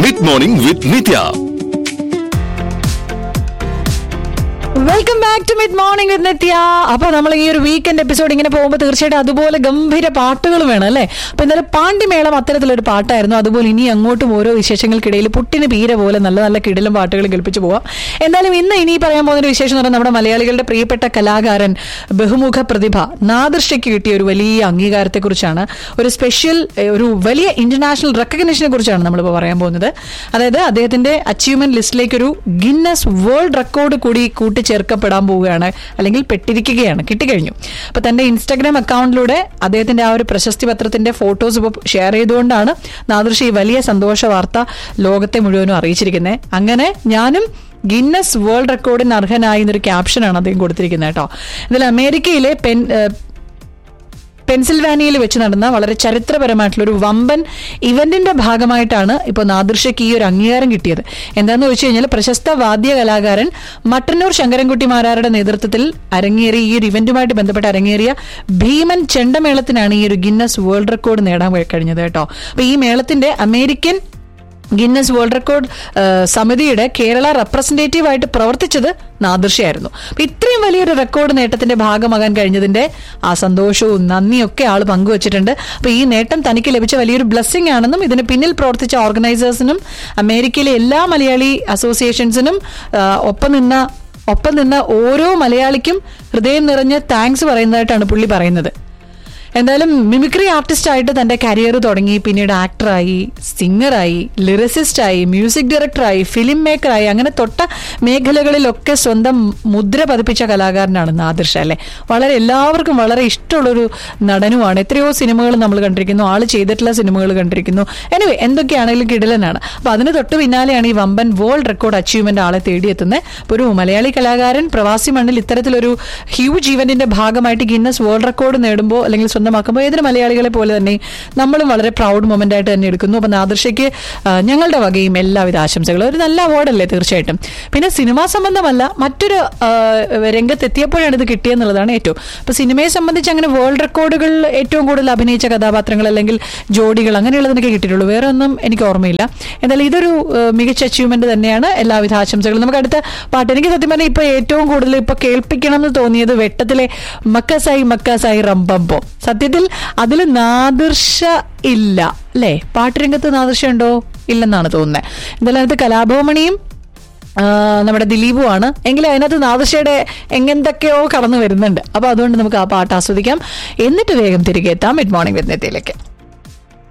mid morning with Nithya welcome back to mid morning with Nithya അപ്പൊ നമ്മൾ ഈ ഒരു വീക്കെൻഡ് എപ്പിസോഡ് ഇങ്ങനെ പോകുമ്പോൾ തീർച്ചയായിട്ടും അതുപോലെ ഗംഭീര പാട്ടുകൾ വേണം അല്ലേ അപ്പൊ ഇന്നലെ പാണ്ടിമേളം അത്തരത്തിലൊരു പാട്ടായിരുന്നു അതുപോലെ ഇനി അങ്ങോട്ടും ഓരോ വിശേഷങ്ങൾക്കിടയിൽ പുട്ടിന് പീര പോലെ നല്ല നല്ല കിടിലും പാട്ടുകൾ കേൾപ്പിച്ചു പോവാം എന്തായാലും ഇന്ന് ഇനി പറയാൻ പോകുന്ന ഒരു വിശേഷം എന്ന് പറഞ്ഞാൽ നമ്മുടെ മലയാളികളുടെ പ്രിയപ്പെട്ട കലാകാരൻ ബഹുമുഖ പ്രതിഭ നാദൃഷ്ടയ്ക്ക് കിട്ടിയ ഒരു വലിയ അംഗീകാരത്തെക്കുറിച്ചാണ് ഒരു സ്പെഷ്യൽ ഏഹ്, ഒരു വലിയ ഇന്റർനാഷണൽ റെക്കഗ്നേഷനെ കുറിച്ചാണ് നമ്മളിപ്പോൾ പറയാൻ പോകുന്നത് അതായത് അദ്ദേഹത്തിന്റെ അച്ചീവ്മെന്റ് ലിസ്റ്റിലേക്ക് ഒരു ഗിന്നസ് വേൾഡ് റെക്കോർഡ് കൂടി കൂട്ടിച്ചേർക്കപ്പെടാൻ പോവുകയാണ് അല്ലെങ്കിൽ പെട്ടിരിക്കുകയാണ് കിട്ടിക്കഴിഞ്ഞു അപ്പൊ തന്റെ ഇൻസ്റ്റാഗ്രാം അക്കൗണ്ടിലൂടെ അദ്ദേഹത്തിന്റെ ആ ഒരു പ്രശസ്തി പത്രത്തിന്റെ ഫോട്ടോസ് ഇപ്പോൾ ഷെയർ ചെയ്തുകൊണ്ടാണ് നാദൃശ് ഈ വലിയ സന്തോഷ വാർത്ത ലോകത്തെ മുഴുവനും അറിയിച്ചിരിക്കുന്നത് അങ്ങനെ ഞാനും ഗിന്നസ് വേൾഡ് റെക്കോർഡിന് അർഹനായി എന്നൊരു ക്യാപ്ഷനാണ് അദ്ദേഹം കൊടുത്തിരിക്കുന്നത് കേട്ടോ ഇതിൽ അമേരിക്കയിലെ പെൻ ഏഹ്, പെൻസിൽവാനിയയിൽ വെച്ച് നടന്ന വളരെ ചരിത്രപരമായിട്ടുള്ള ഒരു വമ്പൻ ഇവന്റിന്റെ ഭാഗമായിട്ടാണ് ഇപ്പോൾ നാദൃശയ്ക്ക് ഈ ഒരു അംഗീകാരം കിട്ടിയത് എന്താണെന്ന് വെച്ച് കഴിഞ്ഞാൽ പ്രശസ്ത വാദ്യ കലാകാരൻ മട്ടന്നൂർ ശങ്കരൻകുട്ടി മാരാരുടെ നേതൃത്വത്തിൽ അരങ്ങേറിയ ഈ ഒരു ഇവന്റുമായിട്ട് ബന്ധപ്പെട്ട് അരങ്ങേറിയ ഭീമൻ ചെണ്ടമേളത്തിനാണ് ഈ ഒരു ഗിന്നസ് വേൾഡ് റെക്കോർഡ് നേടാൻ കഴിഞ്ഞത് കേട്ടോ അപ്പൊ ഈ മേളത്തിന്റെ അമേരിക്കൻ ഗിന്നസ് വേൾഡ് റെക്കോർഡ് ആ, സമിതിയുടെ കേരള റെപ്രസെന്റേറ്റീവ് ആയിട്ട് പ്രവർത്തിച്ചത് നാദൃശയായിരുന്നു അപ്പൊ ഇത്രയും വലിയൊരു റെക്കോർഡ് നേട്ടത്തിന്റെ ഭാഗമാകാൻ കഴിഞ്ഞതിന്റെ ആ സന്തോഷവും നന്ദിയും ഒക്കെ ആൾ പങ്കുവച്ചിട്ടുണ്ട് അപ്പൊ ഈ നേട്ടം തനിക്ക് ലഭിച്ച വലിയൊരു ബ്ലെസ്സിംഗ് ആണെന്നും ഇതിന് പിന്നിൽ പ്രവർത്തിച്ച ഓർഗനൈസേഴ്സിനും അമേരിക്കയിലെ എല്ലാ മലയാളി അസോസിയേഷൻസിനും ആ, ഒപ്പം നിന്ന ഒപ്പം നിന്ന ഓരോ മലയാളിക്കും ഹൃദയം നിറഞ്ഞ താങ്ക്സ് പറയുന്നതായിട്ടാണ് പുള്ളി പറയുന്നത് എന്തായാലും മിമിക്രി ആർട്ടിസ്റ്റ് ആയിട്ട് തന്റെ കരിയർ തുടങ്ങി പിന്നീട് ആക്ടറായി സിംഗറായി ലിറിസിസ്റ്റായി മ്യൂസിക് ഡയറക്ടറായി ഫിലിം മേക്കറായി അങ്ങനെ തൊട്ട മേഖലകളിലൊക്കെ സ്വന്തം മുദ്ര പതിപ്പിച്ച കലാകാരനാണ് നാദിർഷ അല്ലെ വളരെ എല്ലാവർക്കും വളരെ ഇഷ്ടമുള്ളൊരു നടനുമാണ് എത്രയോ സിനിമകൾ നമ്മൾ കണ്ടിരിക്കുന്നു ആള് ചെയ്തിട്ടുള്ള സിനിമകൾ കണ്ടിരിക്കുന്നു എനിവേ എന്തൊക്കെയാണെങ്കിലും കിടിലനാണ് അപ്പൊ അതിന് തൊട്ട് പിന്നാലെയാണ് ഈ വമ്പൻ വേൾഡ് റെക്കോർഡ് അച്ചീവ്മെന്റ് ആളെ തേടിയെത്തുന്നത് അപ്പൊ ഒരു മലയാളി കലാകാരൻ പ്രവാസി മണ്ണിൽ ഇത്തരത്തിലൊരു ഹ്യൂജ് ഇവന്റിന്റെ ഭാഗമായിട്ട് ഗിന്നസ് വേൾഡ് റെക്കോർഡ് നേടുമ്പോൾ അല്ലെങ്കിൽ സ്വന്തമാക്കുമ്പോൾ ഏതൊരു മലയാളികളെ പോലെ തന്നെ നമ്മളും വളരെ പ്രൗഡ് മൊമെന്റ് ആയിട്ട് തന്നെ എടുക്കുന്നു അപ്പൊ നാദർശയ്ക്ക് ആ, ഞങ്ങളുടെ വകയും എല്ലാവിധ ആശംസകളും ഒരു നല്ല അവാർഡല്ലേ തീർച്ചയായിട്ടും പിന്നെ സിനിമാ സംബന്ധമല്ല മറ്റൊരു ആ, രംഗത്തെത്തിയപ്പോഴാണ് ഇത് കിട്ടിയെന്നുള്ളതാണ് ഏറ്റവും അപ്പൊ സിനിമയെ സംബന്ധിച്ച് അങ്ങനെ വേൾഡ് റെക്കോർഡുകൾ ഏറ്റവും കൂടുതൽ അഭിനയിച്ച കഥാപാത്രങ്ങൾ അല്ലെങ്കിൽ ജോഡികൾ അങ്ങനെയുള്ളതിനൊക്കെ കിട്ടിയിട്ടുള്ളൂ വേറെ ഒന്നും എനിക്ക് ഓർമ്മയില്ല എന്തായാലും ഇതൊരു ആ, മികച്ച അച്ചീവ്മെന്റ് തന്നെയാണ് എല്ലാവിധ ആശംസകളും നമുക്ക് അടുത്ത പാട്ട് എനിക്ക് സത്യം പറഞ്ഞാൽ ഇപ്പൊ ഏറ്റവും കൂടുതൽ ഇപ്പൊ കേൾപ്പിക്കണം എന്ന് തോന്നിയത് വെട്ടത്തിലെ മക്കസായി മക്കസായി റംബമ്പോ സത്യത്തിൽ അതിൽ നാദൃശ ഇല്ല അല്ലേ പാട്ടുരംഗത്ത് നാദൃശ ഉണ്ടോ ഇല്ലെന്നാണ് തോന്നുന്നത് എന്തായാലും അതിനകത്ത് കലാഭവമണിയും ആ, നമ്മുടെ ദിലീപുമാണ് എങ്കിലും അതിനകത്ത് നാദൃശയുടെ എങ്ങെന്തൊക്കെയോ കടന്നു വരുന്നുണ്ട് അപ്പൊ അതുകൊണ്ട് നമുക്ക് ആ പാട്ട് ആസ്വദിക്കാം എന്നിട്ട് വേഗം തിരികെ എത്താം മിഡ് മോർണിംഗ് വിദ്നത്തിലേക്ക്